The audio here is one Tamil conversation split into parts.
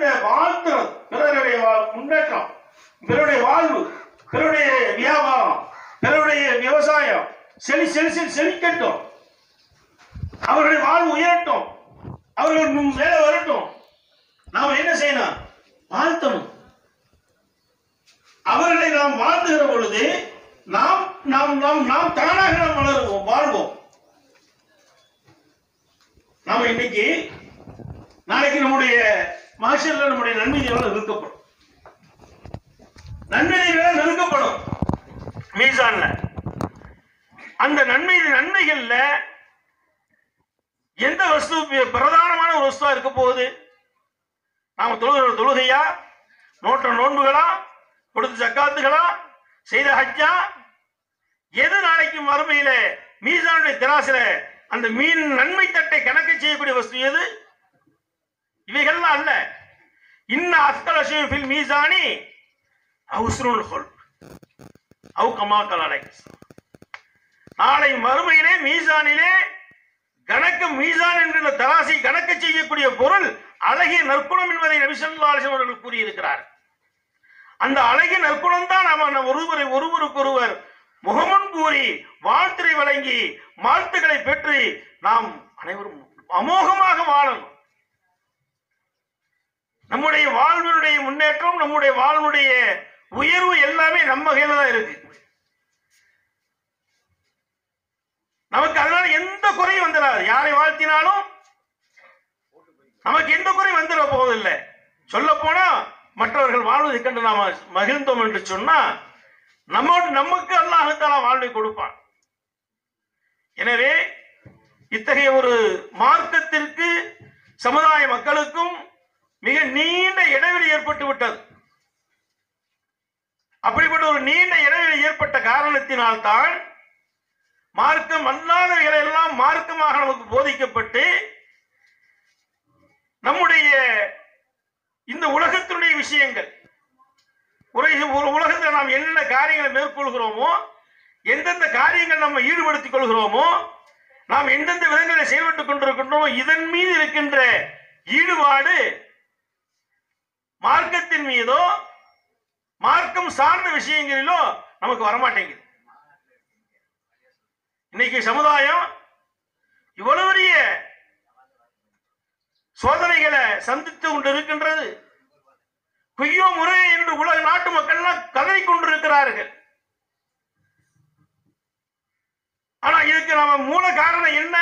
அந்த வாழ்த்துறது பிறருடைய வா- முன்னேற்றம் பிறருடைய வாழ்வு பிறருடைய வியாபாரம் பிறருடைய விவசாயம் செழி செழி செழி செழிக்கட்டும் அவர்களுடைய வாழ்வு உயரட்டும் அவர்கள் முன் மேலே வரட்டும் நாம் என்ன செய்யணும் வாழ்த்தணும் அவர்களை நாம் வாழ்த்துகிற பொழுது நாம் நாம் நாம் நாம் தானாக நாம் வளருவோம் வாழ்வோம் நாம இன்னைக்கு நாளைக்கு நம்முடைய மாஷல்ல நம்முடைய நன்மைகளால் நிறுத்தப்படும் நன்மைகளால் நிறுத்தப்படும் மீசான்ல அந்த நன்மை நன்மைகள்ல எந்த வஸ்து பிரதானமான ஒரு வஸ்துவா இருக்க போகுது நாம தொழுகிற தொழுகையா நோட்ட நோன்புகளா கொடுத்த சக்காத்துகளா செய்த ஹஜ்ஜா எது நாளைக்கு மறுமையில மீசானுடைய திராசில அந்த மீன் நன்மை தட்டை கணக்கு செய்யக்கூடிய வஸ்து எது இவைகள்லாம் அல்ல இன்ன அஸ்கலஷியம் ஃபில் மீசானி அவுஸ்ருல் ஹொல் அவு கமாக்கல் அலை நாளை மறுமையிலே மீசானிலே கணக்கு மீசான் என்கிற தராசை கணக்கு செய்யக்கூடிய பொருள் அழகிய நற்குணம் என்பதை நபிசல்லாசம் அவர்கள் கூறியிருக்கிறார் அந்த அழகிய நற்குணம் தான் நம்ம ஒருவரை ஒருவருக்கொருவர் முகமன் கூறி வாழ்த்துரை வழங்கி வாழ்த்துக்களை பெற்று நாம் அனைவரும் அமோகமாக வாழணும் நம்முடைய வாழ்வினுடைய முன்னேற்றம் நம்முடைய வாழ்வுடைய உயர்வு எல்லாமே நம்ம கையில தான் இருக்கு நமக்கு அதனால எந்த குறையும் வந்துடாது யாரை வாழ்த்தினாலும் நமக்கு எந்த குறையும் வந்துட போவதில்லை சொல்ல போனா மற்றவர்கள் வாழ்வதை கண்டு நாம மகிழ்ந்தோம் என்று சொன்னா நம்ம நமக்கு அல்லாஹால வாழ்வை கொடுப்பான் எனவே இத்தகைய ஒரு மார்க்கத்திற்கு சமுதாய மக்களுக்கும் மிக நீண்ட இடைவெளி ஏற்பட்டு விட்டது அப்படிப்பட்ட ஒரு நீண்ட இடைவெளி ஏற்பட்ட காரணத்தினால்தான் மார்க்கம் அல்லாதவைகளை எல்லாம் மார்க்கமாக நமக்கு போதிக்கப்பட்டு நம்முடைய இந்த உலகத்தினுடைய விஷயங்கள் ஒரு ஒரு உலகத்தில் நாம் என்னென்ன காரியங்களை மேற்கொள்கிறோமோ எந்தெந்த காரியங்கள் நம்ம ஈடுபடுத்திக் கொள்கிறோமோ நாம் எந்தெந்த விதங்களை செயல்பட்டுக் கொண்டிருக்கின்றோமோ இதன் மீது இருக்கின்ற ஈடுபாடு மார்க்கத்தின் மீதோ மார்க்கம் சார்ந்த விஷயங்களிலோ நமக்கு வரமாட்டேங்குது இன்னைக்கு சமுதாயம் இவ்வளவு பெரிய சோதனைகளை சந்தித்து கொண்டு இருக்கின்றது குய்யோ முறை என்று உலக நாட்டு மக்கள்லாம் கதறி கொண்டிருக்கிறார்கள் ஆனா இதுக்கு நம்ம மூல காரணம் என்ன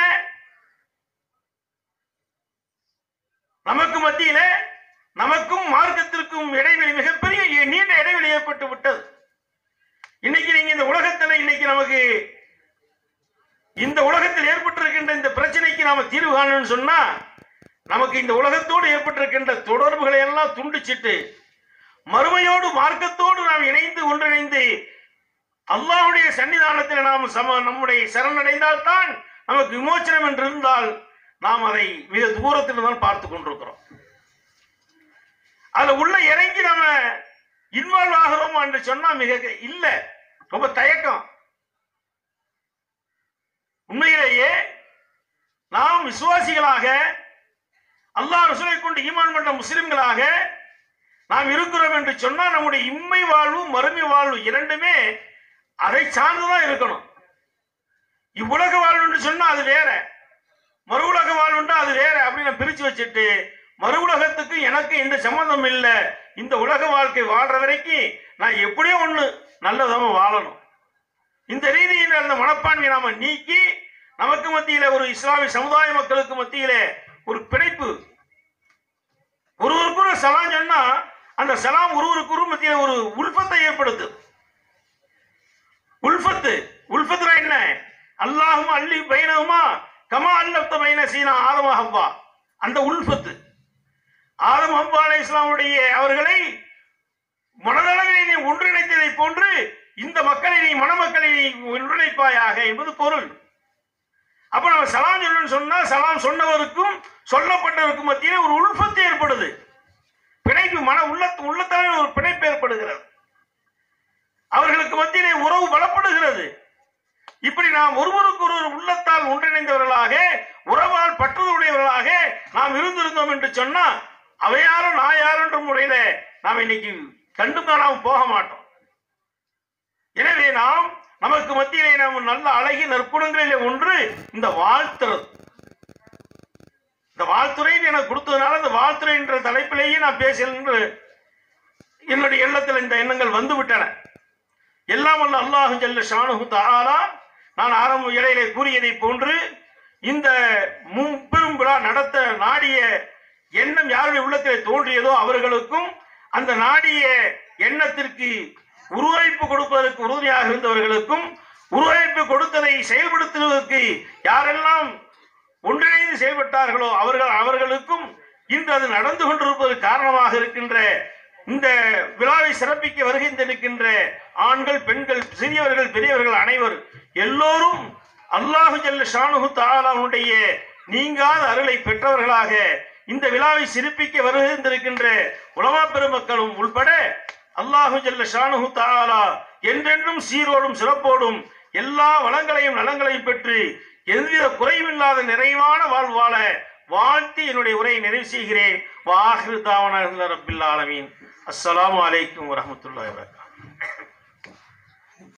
நமக்கு மத்தியில நமக்கும் மார்க்கத்திற்கும் இடைவெளி மிகப்பெரிய நீண்ட இடைவெளி ஏற்பட்டு விட்டது இன்னைக்கு நீங்க இந்த உலகத்துல இன்னைக்கு நமக்கு இந்த உலகத்தில் ஏற்பட்டிருக்கின்ற இந்த பிரச்சனைக்கு நாம தீர்வு காணணும்னு சொன்னா நமக்கு இந்த உலகத்தோடு ஏற்பட்டிருக்கின்ற தொடர்புகளை எல்லாம் துண்டிச்சிட்டு மறுமையோடு மார்க்கத்தோடு நாம் இணைந்து ஒன்றிணைந்து அல்லாஹ்வுடைய சன்னிதானத்தில் நாம் சம நம்முடைய சரணடைந்தால்தான் நமக்கு விமோச்சனம் என்று இருந்தால் நாம் அதை மிக தூரத்தில் தான் பார்த்து கொண்டிருக்கிறோம் அதுல உள்ள இறங்கி நம்ம இன்வால்வ் ஆகிறோம் என்று சொன்னா மிக இல்ல ரொம்ப தயக்கம் உண்மையிலேயே நாம் விசுவாசிகளாக அல்லாஹ் ரசூலை கொண்டு ஈமான் கொண்ட முஸ்லிம்களாக நாம் இருக்கிறோம் என்று சொன்னால் நம்முடைய இம்மை வாழ்வு மறுமை வாழ்வு இரண்டுமே அதை சார்ந்துதான் இருக்கணும் இவ்வுலக வாழ்வு என்று சொன்னா அது வேற மறு உலக வாழ்வுண்டா அது வேற அப்படின்னு பிரிச்சு வச்சுட்டு மறு உலகத்துக்கு எனக்கு எந்த சம்மந்தம் இல்லை இந்த உலக வாழ்க்கை வாழ்ற வரைக்கும் நான் எப்படியோ ஒண்ணு நல்லதாம வாழணும் இந்த ரீதியில் அந்த மனப்பான்மையை நாம நீக்கி நமக்கு மத்தியில ஒரு இஸ்லாமிய சமுதாய மக்களுக்கு மத்தியில ஒரு பிணைப்பு ஒருவருக்கு ஒரு சலாம் சொன்னா அந்த சலாம் ஒருவருக்கு ஒரு மத்தியில ஒரு உல்பத்தை ஏற்படுத்து உல்ஃபத்து உல்ஃபத்துனா என்ன அல்லாஹும் அள்ளி பைனகுமா கமா அல்லப்த பைன சீனா ஆதம ஹவ்வா அந்த உல்ஃபத்து ஆதம் ஹவ்வா அலை இஸ்லாமுடைய அவர்களை மனதளவில் நீ ஒன்றிணைத்ததை போன்று இந்த மக்களை நீ மணமக்களை நீ ஒன்றிணைப்பாயாக என்பது பொருள் அப்ப நம்ம சலாம் சொல்லணும்னு சொன்னா சலாம் சொன்னவருக்கும் சொல்லப்பட்டவருக்கும் மத்தியிலே ஒரு உள்பத்து ஏற்படுது பிணைப்பு மன உள்ள உள்ளத்தாலே ஒரு பிணைப்பு ஏற்படுகிறது அவர்களுக்கு மத்தியிலே உறவு பலப்படுகிறது இப்படி நாம் ஒருவருக்கு ஒருவர் உள்ளத்தால் ஒன்றிணைந்தவர்களாக உறவால் பற்றுதலுடையவர்களாக நாம் இருந்திருந்தோம் என்று சொன்னா அவையாரும் நான் யாருன்ற முறையில நாம் இன்னைக்கு கண்டும் காணாம போக மாட்டோம் எனவே நாம் நமக்கு மத்தியிலே நாம் நல்ல அழகிய நற்குணங்களிலே ஒன்று இந்த வாழ்த்துறது இந்த வாழ்த்துறை எனக்கு கொடுத்ததுனால இந்த வாழ்த்துறை என்ற தலைப்பிலேயே நான் பேசல் என்று என்னுடைய எண்ணத்தில் இந்த எண்ணங்கள் வந்து விட்டன எல்லாம் வல்ல அல்லாஹு ஜல்ல ஷானுஹு தஆலா நான் ஆரம்ப இடையிலே கூறியதை போன்று இந்த முப்பெரும் விழா நடத்த நாடிய எண்ணம் யாருடைய உள்ளத்திலே தோன்றியதோ அவர்களுக்கும் அந்த நாடிய எண்ணத்திற்கு உருவாய்ப்பு கொடுப்பதற்கு உறுதுணையாக இருந்தவர்களுக்கும் உருவாய்ப்பு கொடுத்ததை செயல்படுத்துவதற்கு யாரெல்லாம் ஒன்றிணைந்து செயல்பட்டார்களோ அவர்கள் அவர்களுக்கும் இன்று அது நடந்து கொண்டிருப்பது காரணமாக இருக்கின்ற இந்த விழாவை சிறப்பிக்க வருகின்றிருக்கின்ற ஆண்கள் பெண்கள் சிறியவர்கள் பெரியவர்கள் அனைவர் எல்லோரும் அல்லாஹு ஜல்ல ஷானுஹு தாலாவுடைய நீங்காத அருளை பெற்றவர்களாக இந்த விழாவை சிறப்பிக்க வருகின்றிருக்கின்ற உலமா பெருமக்களும் உள்பட அல்லாஹு ஜல்ல ஷானுஹு தாலா என்றென்றும் சீரோடும் சிறப்போடும் எல்லா வளங்களையும் நலங்களையும் பெற்று எவ்வித குறைவில்லாத நிறைவான வாழ்வு வாழ வாழ்த்தி என்னுடைய உரையை நிறைவு செய்கிறேன் வாஹிரு தாவன ரப்பில் ஆலமீன் அஸ்ஸலாமு அலைக்கும் வரஹ்மத்துல்லாஹி வபரகாத்துஹு